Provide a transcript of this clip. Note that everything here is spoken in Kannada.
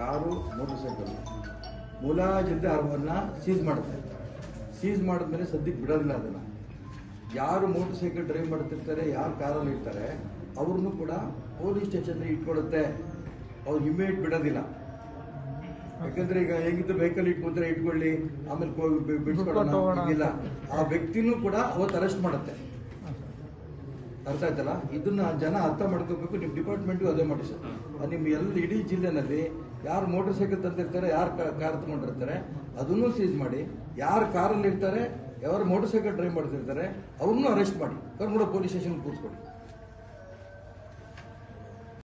ಯಾರು ಮೋಟರ್ ಸೈಕಲ್ ಮುಲಾಜಿಲ್ಲದೆ ಅವ್ರನ್ನ ಸೀಸ್ ಮಾಡುತ್ತೆ ಸೀಸ್ ಮಾಡಿದ್ಮೇಲೆ ಸದ್ಯಕ್ಕೆ ಬಿಡೋದಿಲ್ಲ ಅದನ್ನು ಯಾರು ಮೋಟರ್ ಸೈಕಲ್ ಡ್ರೈವ್ ಮಾಡ್ತಿರ್ತಾರೆ ಯಾರು ಕಾರಲ್ಲಿ ಇರ್ತಾರೆ ಅವ್ರನ್ನೂ ಕೂಡ ಪೊಲೀಸ್ ಸ್ಟೇಷನ್ ಇಟ್ಕೊಡುತ್ತೆ ಅವ್ರು ಇಮಿಡಿಯೇಟ್ ಬಿಡೋದಿಲ್ಲ ಯಾಕಂದ್ರೆ ಈಗ ಹೇಗಿದ್ದು ವೆಹಿಕಲ್ ಇಟ್ಕೊಂತಾರೆ ಇಟ್ಕೊಳ್ಳಿ ಆಮೇಲೆ ಕೊ- ಬಿ- ಬಿಡ್ಸ್ಕೊಡೋಣ ಬಿಟ್ಕೊಟ್ಟು ಹೋಗೋಣ. ಇದಿಲ್ಲ ಆ ವ್ಯಕ್ತಿನೂ ಕೂಡ ಅವತ್ತು ಅರೆಸ್ಟ್ ಮಾಡುತ್ತೆ ಅರ್ಥ ಆಯ್ತಲ್ಲ ಇದನ್ನ ಜನ ಅರ್ಥ ಮಾಡ್ಕೋಬೇಕು ನಿಮ್ಮ ಡಿಪಾರ್ಟ್ಮೆಂಟ್ಗೂ ಅದೇ ಮಾಡಿ ಸರ್ ಅದು ನಿಮ್ಮ ಎಲ್ಲ ಇಡೀ ಜಿಲ್ಲೆನಲ್ಲಿ ಯಾರು ಮೋಟರ್ ಸೈಕಲ್ ತಂದಿರ್ತಾರೆ ಯಾರು ಕಾರ್ ತಗೊಂಡಿರ್ತಾರೆ ಅದನ್ನು ಸೀಸ್ ಮಾಡಿ ಯಾರು ಕಾರಲ್ಲಿ ಇರ್ತಾರೆ ಯಾರು ಮೋಟರ್ ಸೈಕಲ್ ಡ್ರೈವ್ ಮಾಡ್ತಿರ್ತಾರೆ ಅವ್ರನ್ನೂ ಅರೆಸ್ಟ್ ಮಾಡಿ ಅವ್ರನ್ನ ಕೂಡ ಪೊಲೀಸ್ ಸ್ಟೇಷನ್ ಕೂರಿಸ್ಕೊಡಿ